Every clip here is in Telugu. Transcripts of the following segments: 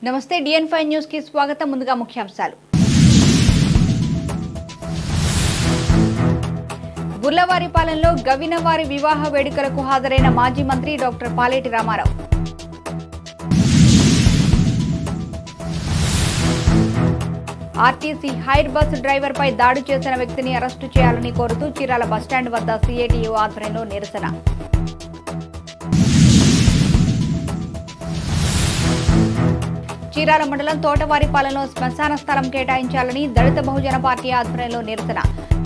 నమస్తే డిఎన్ ఫైవ్ న్యూస్ కి స్వాగతం ముందుగా ముఖ్యాంశాలు గుల్లవారిపాలెంలో గవినవారి వివాహ వేడుకలకు హాజరైన మాజీ మంత్రి doctor Paleti Rama Rao RTC hire bus driver పై దాడి చేసిన వ్యక్తిని అరెస్టు చేయాలని కోరుతూ చీరాల బస్టాండ్ వద్ద సిఐటియు ఆధ్వర్యంలో నిరసన చీరాల మండలం తోటవారిపాలెంలో శ్మశాన స్థలం కేటాయించాలని దళిత బహుజన పార్టీ ఆధ్వర్యంలో నిరసన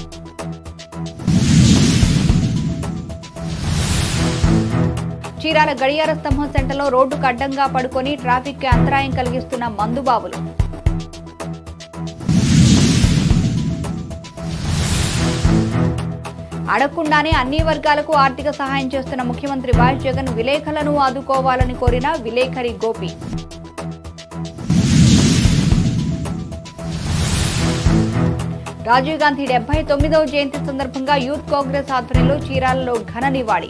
చీరాల గడియార స్తంభం సెంటర్లో రోడ్డుకు అడ్డంగా పడుకొని ట్రాఫిక్ కి అంతరాయం కలిగిస్తున్న మందుబాబులు అడగకుండానే అన్ని వర్గాలకు ఆర్థిక సహాయం చేస్తున్న ముఖ్యమంత్రి వైఎస్ జగన్ విలేకరులను ఆదుకోవాలని కోరిన విలేకరి గోపి రాజీవ్ గాంధీ డెబ్బై తొమ్మిదవ జయంతి సందర్భంగా యూత్ కాంగ్రెస్ ఆధ్వర్యంలో చీరాలలో ఘన నివాళి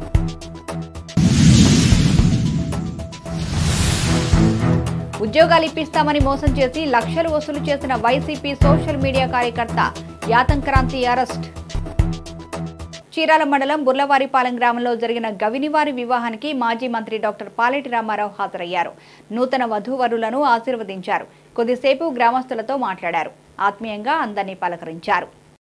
ఉద్యోగాలు ఇప్పిస్తామని మోసం చేసి లక్షలు వసూలు చేసిన వైసీపీ సోషల్ మీడియా కార్యకర్త యాతంక్రాంతి అరెస్ట్ చీరాల మండలం బుర్లవారిపాలెం గ్రామంలో జరిగిన గవినివారి వివాహానికి మాజీ మంత్రి డాక్టర్ పాలెటి రామారావు హాజరయ్యారు నూతన వధూవరులను ఆశీర్వదించారు కొద్దిసేపు గ్రామస్తులతో మాట్లాడారు ఆత్మీయంగా అందరినీ పలకరించారు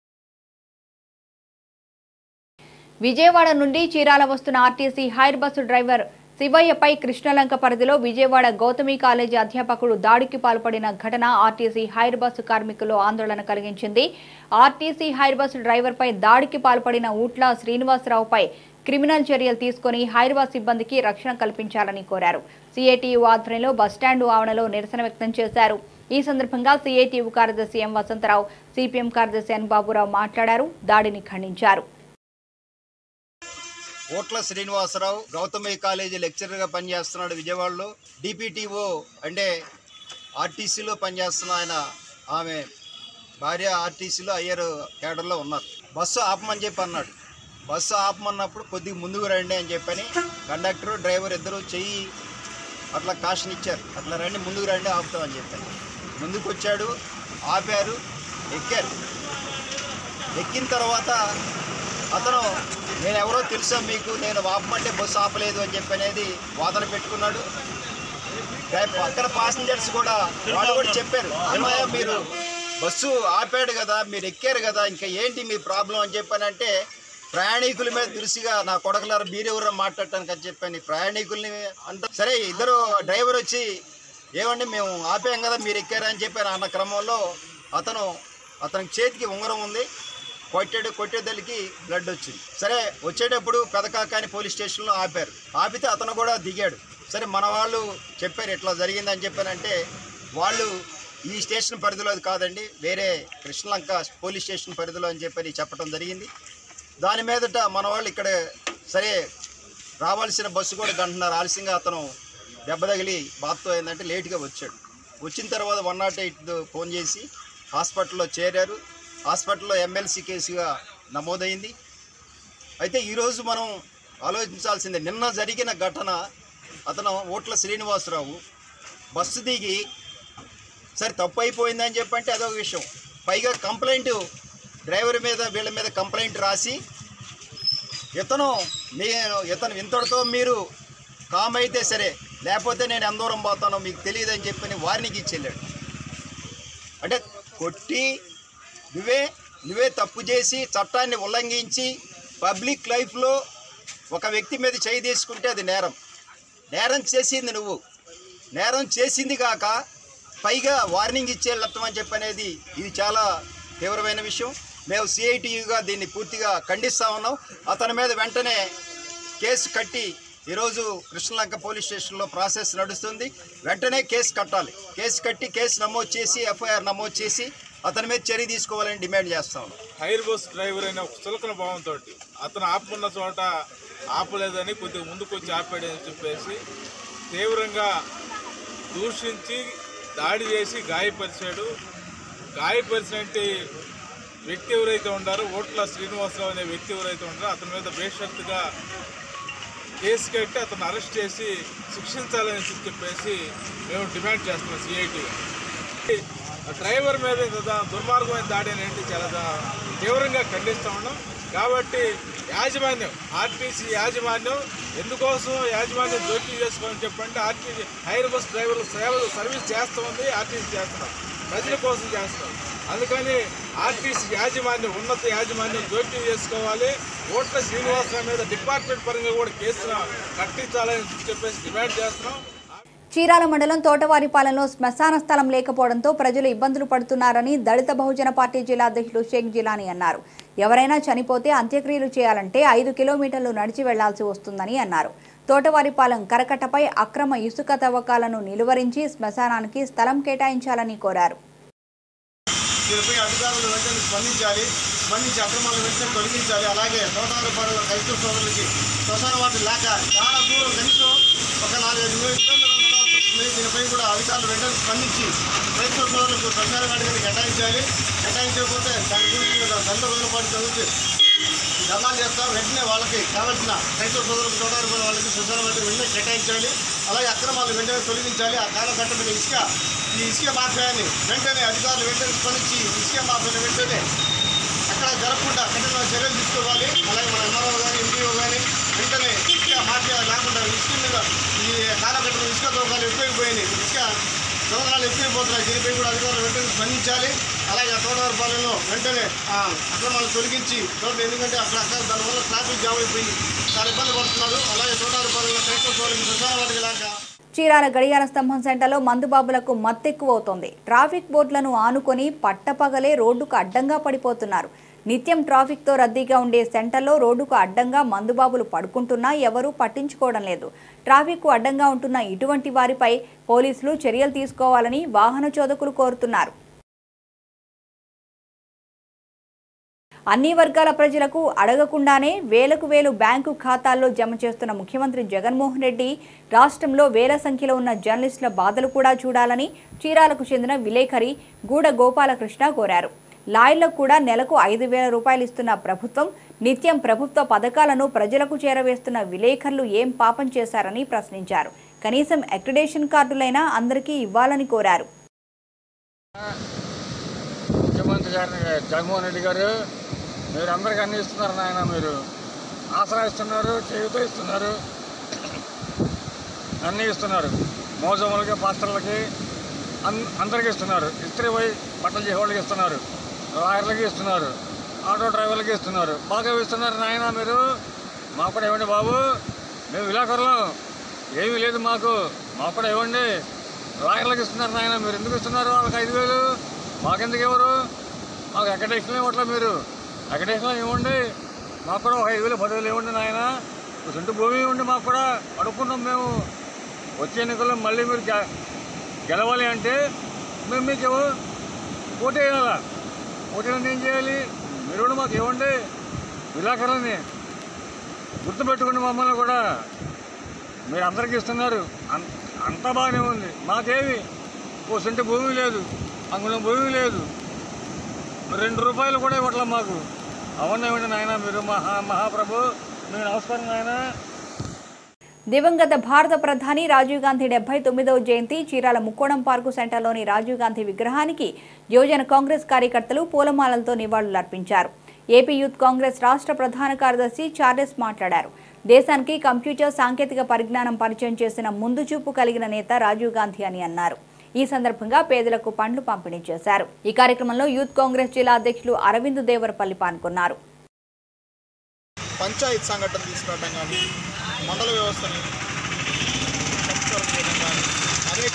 విజయవాడ నుండి చీరాల వస్తున్న ఆర్టీసీ హైర్ బస్సు డ్రైవర్ శివయ్యపై కృష్ణలంక పరిధిలో విజయవాడ గౌతమి కాలేజీ అధ్యాపకుడు దాడికి పాల్పడిన ఘటన ఆర్టీసీ హైర్ బస్సు కార్మికుల్లో ఆందోళన కలిగించింది ఆర్టీసీ హైర్ బస్సు డ్రైవర్పై దాడికి పాల్పడిన ఊట్ల శ్రీనివాసరావుపై క్రిమినల్ చర్యలు తీసుకుని హైర్ బస్ సిబ్బందికి రక్షణ కల్పించాలని కోరారు సిఐటియు ఆధ్వర్యంలో బస్టాండు ఆవరణలో నిరసన వ్యక్తం చేశారు ఈ సందర్భంగా సిఐటియు కార్యదర్శి ఎం వసంతరావు సిపిఎం కార్యదర్శి ఎన్ బాబురావు మాట్లాడారు దాడిని ఖండించారు ఓట్ల శ్రీనివాసరావు గౌతమి కాలేజీ లెక్చరర్గా పనిచేస్తున్నాడు విజయవాడలో డిపిటిఓ అంటే ఆర్టీసీలో పనిచేస్తున్న ఆయన ఆమె భార్య ఆర్టీసీలో అయ్యర్ కేడర్లో ఉన్నారు బస్సు ఆపమని చెప్పి అన్నాడు బస్సు ఆపమన్నప్పుడు కొద్దిగా ముందుకు రండి అని చెప్పని కండక్టర్ డ్రైవర్ ఇద్దరు చెయ్యి అట్లా కాషన్ ఇచ్చారు అట్లా రండి ముందుకు రండి ఆపుతామని చెప్పాను ముందుకు వచ్చాడు ఆపారు ఎక్కారు ఎక్కిన తర్వాత అతను నేను ఎవరో తెలుసా మీకు నేను ఆపమంటే బస్సు ఆపలేదు అని చెప్పి అనేది వాదన పెట్టుకున్నాడు డ్రై- పక్కన పాసింజర్స్ కూడా వాళ్ళు కూడా చెప్పారు ఏమయ్యా మీరు బస్సు ఆపాడు కదా మీరు ఎక్కారు కదా ఇంకా ఏంటి మీ ప్రాబ్లం అని చెప్పానంటే ప్రయాణికుల మీద దురుసిగా నా కొడకలారా మీరెవరో మాట్లాడటానికి అని చెప్పాను ఈ ప్రయాణికుల్ని అంత సరే ఇద్దరు డ్రైవర్ వచ్చి ఏమండి మేము ఆపాం కదా మీరు ఎక్కారా అని చెప్పాను అన్న క్రమంలో అతను అతనికి చేతికి ఉంగరం ఉంది కొట్టాడు కొట్టేదలికి బ్లడ్ వచ్చింది సరే వచ్చేటప్పుడు పెదకాకాని పోలీస్ స్టేషన్లో ఆపారు ఆపితే అతను కూడా దిగాడు సరే మన వాళ్ళు చెప్పారు ఇట్లా జరిగిందని చెప్పానంటే వాళ్ళు ఈ స్టేషన్ పరిధిలో అది కాదండి వేరే కృష్ణలంక పోలీస్ స్టేషన్ పరిధిలో అని చెప్పని చెప్పడం జరిగింది దాని మీదట మన వాళ్ళు ఇక్కడ సరే రావాల్సిన బస్సు కూడా గంటన్నర ఆలస్యంగా అతను దెబ్బ తగిలి బాత్తో ఏంటంటే లేట్గా వచ్చాడు వచ్చిన తర్వాత వన్ నాట్ ఎయిట్ ఫోన్ చేసి హాస్పిటల్లో చేరారు హాస్పిటల్లో ఎమ్మెల్సీ కేసుగా నమోదైంది అయితే ఈరోజు మనం ఆలోచించాల్సిందే నిన్న జరిగిన ఘటన అతను ఓట్ల శ్రీనివాసరావు బస్సు దిగి సరే తప్పు అయిపోయిందని చెప్పంటే అదొక విషయం పైగా కంప్లైంట్ డ్రైవర్ మీద వీళ్ళ మీద కంప్లైంట్ రాసి ఇతను నేను ఇతను ఇంతటితో మీరు కామ్ అయితే సరే లేకపోతే నేను ఎంత దూరం పోతానో మీకు తెలియదని చెప్పని వార్నింగ్ ఇచ్చి వెళ్ళాడు అంటే కొట్టి నువ్వే నువ్వే తప్పు చేసి చట్టాన్ని ఉల్లంఘించి పబ్లిక్ లైఫ్లో ఒక వ్యక్తి మీద చేయి తీసుకుంటే అది నేరం నేరం చేసింది నువ్వు నేరం చేసింది కాక పైగా వార్నింగ్ ఇచ్చే వెళ్ళటం అని చెప్పనేది ఇది చాలా తీవ్రమైన విషయం మేము సిఐటియుగా దీన్ని పూర్తిగా ఖండిస్తా ఉన్నాం అతని మీద వెంటనే కేసు కట్టి ఈరోజు కృష్ణలంక పోలీస్ స్టేషన్లో ప్రాసెస్ నడుస్తుంది వెంటనే కేసు కట్టాలి కేసు కట్టి కేసు నమోదు చేసి ఎఫ్ఐఆర్ నమోదు చేసి అతని మీద చర్య తీసుకోవాలని డిమాండ్ చేస్తా ఉన్నాం హైర్ బస్ డ్రైవర్ అయిన ఒక చులకన భావంతో అతను ఆపుకున్న చోట ఆపలేదని కొద్దిగా ముందుకు వచ్చి ఆపాడని చెప్పేసి తీవ్రంగా దూషించి దాడి చేసి గాయపరిచాడు గాయపరిచినట్టు వ్యక్తి ఎవరైతే ఉన్నారో ఓట్ల శ్రీనివాసరావు అనే వ్యక్తి ఎవరైతే ఉన్నారో అతని మీద బేషరతుగా కేసు కట్టి అతను అరెస్ట్ చేసి శిక్షించాలని చెప్పేసి మేము డిమాండ్ చేస్తున్నాం సిఐటి డ్రైవర్ మీద ఇంత దా- దుర్మార్గమైన దాడి అనేది చాలా దా- తీవ్రంగా ఖండిస్తా ఉన్నాం కాబట్టి యాజమాన్యం ఆర్టీసీ యాజమాన్యం ఎందుకోసం యాజమాన్యం జోక్యం చేసుకోమని చెప్పంటే ఆర్టీసీ హైర్ బస్ డ్రైవర్లు సేవ సర్వీస్ చేస్తూ ఉంది ఆర్టీసీ చేస్తున్నాం ప్రజల కోసం చేస్తాం అందుకని ఆర్టీసీ యాజమాన్యం ఉన్నత యాజమాన్యం జోక్యం చేసుకోవాలి ఓట్ల శ్రీనివాసరావు మీద డిపార్ట్మెంట్ పరంగా కూడా కేసులు కట్టించాలని చెప్పేసి డిమాండ్ చేస్తున్నాం చీరాల మండలం తోటవారిపాలెంలో శ్మశాన స్థలం లేకపోవడంతో ప్రజలు ఇబ్బందులు పడుతున్నారని దళిత బహుజన పార్టీ జిల్లా అధ్యక్షులు షేక్ జిలానీ అన్నారు ఎవరైనా చనిపోతే అంత్యక్రియలు చేయాలంటే ఐదు కిలోమీటర్లు నడిచి వెళ్లాల్సి వస్తుందని అన్నారు తోటవారిపాలెం కరకట్టపై అక్రమ ఇసుక తవ్వకాలను నిలువరించి శ్మశానానికి స్థలం కేటాయించాలని కోరారు దీనిపై అధికారులు వెంటనే స్పందించాలి స్పందించి అక్రమాలు వెంటనే తొలగించాలి అలాగే తోటవారిపాలెంలో రైతు సోదరులకి శ్మశాన వాటి లేక చాలా దూరం కనీసం ఒక నాలుగైదు వేల కిలోమీటర్లు నడవాల్సి వస్తుంది దీనిపై కూడా అధికారులు వెంటనే స్పందించి రైతు సోదరులకు శ్మశాన వాటిని కేటాయించాలి కేటాయించకపోతే దాని గురించి గంట రోజుల పాటు చదివించి ధర్నాలు చేస్తాం వెంటనే వాళ్ళకి కావాల్సిన రైతు సోదరులకు తోటవారిపాలెం వాళ్ళకి శ్మశాన వాటిని వెంటనే కేటాయించాలి అలాగే అక్రమాలు వెంటనే తొలగించాలి ఆ కాలఘట్టం మీద ఇసుక ఈ ఇసుక మాఫియాని వెంటనే అధికారులు వెంటనే స్పందించి ఇసుక మాఫియాని వెంటనే అక్కడ జరగకుండా కఠిన చర్యలు తీసుకోవాలి అలాగే మన ఎంఆర్ఓ కానీ ఎంపీఓ కానీ వెంటనే ఇసుక మాఫియా లేకుండా ఇసుక మీద ఈ కాలఘట్టంలో ఇసుక దొంగలు ఎక్కువైపోయినాయి ఇసుక దొంగలు ఎక్కువైపోతున్నాయి దీనిపై కూడా అధికారులు వెంటనే స్పందించాలి అలాగే తోటవారిపాలెంలో వెంటనే ఆ అక్రమాలు తొలగించి తోట ఎందుకంటే అక్కడ అక్కడ దానివల్ల ట్రాఫిక్ జామ్ అయిపోయింది చాలా ఇబ్బంది పడుతున్నారు అలాగే తోటవారిపాలెంలో కలెక్టర్ తోలికి శ్మశాన వాటికి లాగా చీరాల గడియార స్తంభం సెంటర్లో మందుబాబులకు మత్తెక్కువవుతోంది ట్రాఫిక్ బోర్డులను ఆనుకొని పట్టపగలే రోడ్డుకు అడ్డంగా పడిపోతున్నారు నిత్యం ట్రాఫిక్తో రద్దీగా ఉండే సెంటర్లో రోడ్డుకు అడ్డంగా మందుబాబులు పడుకుంటున్నా ఎవరూ పట్టించుకోవడం లేదు ట్రాఫిక్కు అడ్డంగా ఉంటున్న ఇటువంటి వారిపై పోలీసులు చర్యలు తీసుకోవాలని వాహన చోదకులు కోరుతున్నారు అన్ని వర్గాల ప్రజలకు అడగకుండానే వేలకు వేలు బ్యాంకు ఖాతాల్లో జమ చేస్తున్న ముఖ్యమంత్రి జగన్మోహన్ రెడ్డి రాష్ట్రంలో వేల సంఖ్యలో ఉన్న జర్నలిస్టుల బాధలు కూడా చూడాలని చీరాలకు చెందిన విలేకరి గూడ గోపాలకృష్ణ కోరారు లాయర్లకు కూడా నెలకు ఐదు వేల రూపాయలు ఇస్తున్న ప్రభుత్వం నిత్యం ప్రభుత్వ పథకాలను ప్రజలకు చేరవేస్తున్న విలేకరులు ఏం పాపం చేశారని ప్రశ్నించారు కనీసం అక్రిడేషన్ కార్డులైనా అందరికీ ఇవ్వాలని కోరారు ముఖ్యమంత్రి గారిని జగన్మోహన్ రెడ్డి గారు మీరు అందరికీ అన్ని ఇస్తున్నారు నాయన మీరు ఆసరా ఇస్తున్నారు చేయుత ఇస్తున్నారు అన్నీ ఇస్తున్నారు మోజములకి పాస్టర్లకి అన్ అందరికీ ఇస్తున్నారు ఇస్త్రీ పోయి బట్టలు చేసే వాళ్ళకి ఇస్తున్నారు లాయర్లకి ఇస్తున్నారు ఆటో డ్రైవర్లకి ఇస్తున్నారు బాగా ఇస్తున్నారు నాయన మీరు మాకు కూడా ఇవ్వండి బాబు మేము విలాకరులం ఏమీ లేదు మాకు మాకు కూడా ఇవ్వండి లాయర్లకు ఇస్తున్నారు నాయన మీరు ఎందుకు ఇస్తున్నారు వాళ్ళకి ఐదు వేలు మాకెందుకు ఇవ్వరు మాకు అకడేషన్ ఇవ్వట్లేదు మీరు అకడేషన్ ఇవ్వండి మాకు కూడా ఒక ఐదు వేలు పదివేలు ఇవ్వండి నాయన ఒక సొంత భూమి ఇవ్వండి మాకు కూడా అడుక్కుంటాం మేము వచ్చే ఎన్నికల్లో మళ్ళీ మీరు గె- గెలవాలి అంటే మేము మీకు ఇవ్వ- ఓటు వేయాలా ఓటు వేయాలంటే ఏం చేయాలి మీరు కూడా మాకు ఇవ్వండి విలాకరులని గుర్తుపెట్టుకోండి మమ్మల్ని కూడా మీరు అందరికీ ఇస్తున్నారు అం- అంతా బాగానే ఉంది మాకేమి ఓ సెంటు భూమి లేదు అంగుళం భూమి లేదు రెండు రూపాయలు కూడా ఇవ్వట్లే మాకు అవునా ఇవ్వండి నాయన మీరు మహా మహాప్రభు మీరు నమస్కారం నాయన దివంగత భారత ప్రధాని రాజీవ్ గాంధీ డెబ్బై తొమ్మిదవ జయంతి చీరాల ముక్కోణం పార్కు సెంటర్లోని రాజీవ్ గాంధీ విగ్రహానికి యువజన కాంగ్రెస్ కార్యకర్తలు పూలమాలలతో నివాళులర్పించారు ఏపీ యూత్ కాంగ్రెస్ రాష్ట్ర ప్రధాన కార్యదర్శి చార్లెస్ మాట్లాడారు దేశానికి కంప్యూటర్ సాంకేతిక పరిజ్ఞానం పరిచయం చేసిన ముందు చూపు కలిగిన నేత రాజీవ్ గాంధీ అని అన్నారు ఈ సందర్భంగా పేదలకు పండ్లు పంపిణీ చేశారు ఈ కార్యక్రమంలో యూత్ కాంగ్రెస్ జిల్లా అధ్యక్షులు అరవింద్ దేవరపల్లి పాల్గొన్నారు పంచాయత్ సంఘటన తీసుకురావడం కానీ మండల వ్యవస్థని సంస్కరణ చేయడం కానీ అనేక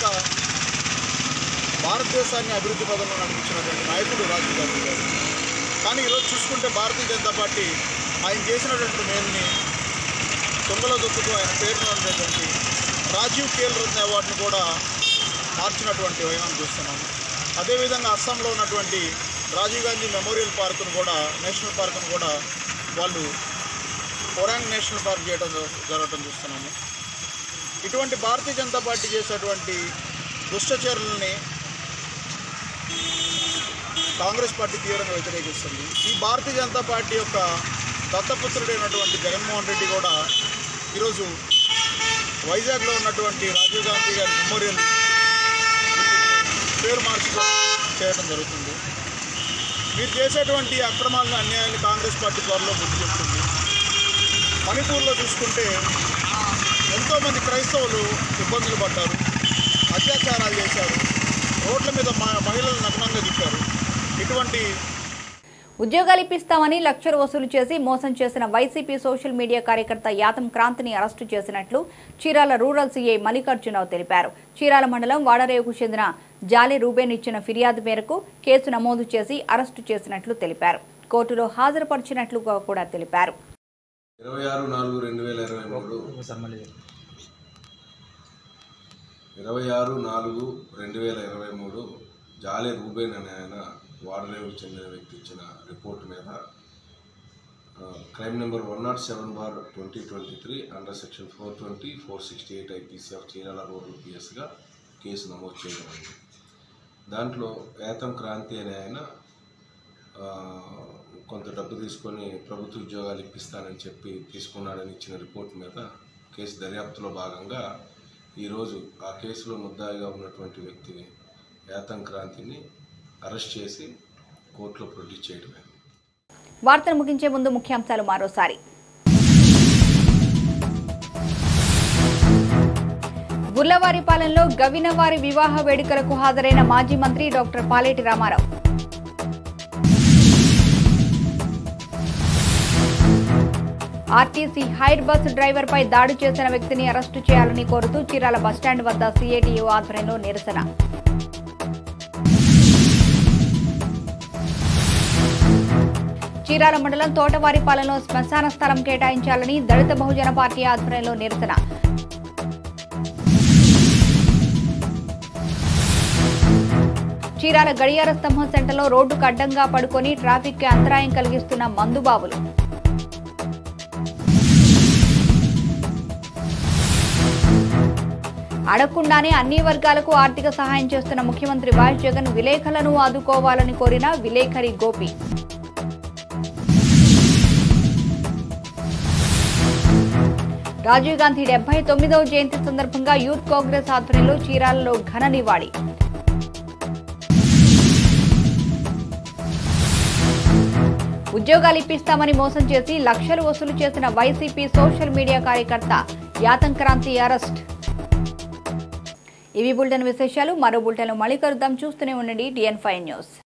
భారతదేశాన్ని అభివృద్ధి పదంలో నడిపించినటువంటి నాయకుడు రాజీవ్ గాంధీ గారు కానీ ఈరోజు చూసుకుంటే భారతీయ జనతా పార్టీ ఆయన చేసినటువంటి మేలుని తొంగలో దొక్కుతూ ఆయన పేరున ఉన్నటువంటి రాజీవ్ ఖేల్ రత్న అవార్డును కూడా మార్చినటువంటి వైనం చూస్తున్నాము అదేవిధంగా అస్సాంలో ఉన్నటువంటి రాజీవ్ గాంధీ మెమోరియల్ పార్కును కూడా నేషనల్ పార్కును కూడా వాళ్ళు ఒరాంగ్ నేషనల్ పార్క్ చేయడం జ- జరగటం చూస్తున్నాము ఇటువంటి భారతీయ జనతా పార్టీ చేసేటువంటి దుష్టచర్యలని కాంగ్రెస్ పార్టీ తీవ్రంగా వ్యతిరేకిస్తుంది ఈ భారతీయ జనతా పార్టీ యొక్క దత్తపుత్రుడైనటువంటి జగన్మోహన్ రెడ్డి కూడా ఈరోజు వైజాగ్లో ఉన్నటువంటి రాజీవ్ గాంధీ గారి మెమోరియల్ పేరు మార్చుకోవడం చేయడం జరుగుతుంది మీరు చేసేటువంటి అక్రమాలను అన్యాయాన్ని కాంగ్రెస్ పార్టీ త్వరలో బుద్ధి చెప్తుంది మణిపూర్లో చూసుకుంటే ఎంతోమంది క్రైస్తవులు ఇబ్బందులు పడ్డారు అత్యాచారాలు చేశారు రోడ్ల మీద మ- మహిళలు నగ్నంగా తిప్పారు ఇటువంటి ఉద్యోగాలు ఇప్పిస్తామని లక్షలు వసూలు చేసి మోసం చేసిన వైసీపీ సోషల్ మీడియా కార్యకర్త యాతం క్రాంతిని అరెస్టు చేసినట్లు చీరాల రూరల్ సీఐ మల్లికార్జునరావు తెలిపారు చీరాల మండలం వాడరేవుకు చెందిన జాలి రూబేన్ ఇచ్చిన ఫిర్యాదు మేరకు కేసు నమోదు చేసి అరెస్టు చేసినట్లు తెలిపారు కోర్టులో హాజరుపరిచినట్లు కూడా తెలిపారు ఇరవై ఆరు నాలుగు రెండు వేల ఇరవై మూడు ఇరవై ఆరు నాలుగు రెండు వేల ఇరవై మూడు జాలే రూబేన్ అనే ఆయన వాడరేవుకు చెందిన వ్యక్తి ఇచ్చిన రిపోర్ట్ మీద ఆ, crime number one not seven bar twenty twenty three under section four twenty four sixty eight IPC of Chirala road పిఎస్గా కేసు నమోదు చేయడం దాంట్లో ఏతం క్రాంతి అనే ఆయన ఆ, కొంత డబ్బు తీసుకొని ప్రభుత్వ ఉద్యోగాలు ఇప్పిస్తానని చెప్పి తీసుకున్నాడని ఇచ్చిన రిపోర్ట్ మీద కేసు దర్యాప్తులో భాగంగా ఈరోజు ఆ కేసులో ముద్దాయిగా ఉన్నటువంటి వ్యక్తిని ఏతం క్రాంతిని అరెస్ట్ చేసి కోర్టులో ప్రొడ్యూస్ చేయడమే వార్తలు ముగించే ముందు ముఖ్యాంశాలు మరోసారి గుల్లవారిపాలెంలో గవినవారి వివాహ వేడుకలకు హాజరైన మాజీ మంత్రి doctor Paleti Rama Rao RTC hire bus driver పై దాడి చేసిన వ్యక్తిని అరెస్టు చేయాలని కోరుతూ చీరాల బస్టాండ్ వద్ద సీఐటియు ఆధ్వర్యంలో నిరసన చీరాల మండలం తోటవారిపాలెంలో శ్మశాన స్థలం కేటాయించాలని దళిత బహుజన పార్టీ ఆధ్వర్యంలో నిరసన చీరాల గడియార స్తంభం సెంటర్లో రోడ్డుకు అడ్డంగా పడుకొని ట్రాఫిక్ కి అంతరాయం కలిగిస్తున్న మందుబాబులు అడగకుండానే అన్ని వర్గాలకు ఆర్థిక సహాయం చేస్తున్న ముఖ్యమంత్రి వైఎస్ జగన్ విలేఖలను ఆదుకోవాలని కోరిన విలేఖరి గోపి రాజీవ్ గాంధీ డెబ్బై తొమ్మిదవ జయంతి సందర్భంగా యూత్ కాంగ్రెస్ ఆధ్వర్యంలో చీరాలలో ఘన నివాళి ఉద్యోగాలు ఇప్పిస్తామని మోసం చేసి లక్షలు వసూలు చేసిన వైసీపీ సోషల్ మీడియా కార్యకర్త యాతంక్రాంతి అరెస్ట్ ఇవి బులెటిన్ విశేషాలు మరో బులెటిన్ మళ్ళీ కలుద్దాం చూస్తూనే ఉండండి డిఎన్ ఫైవ్ న్యూస్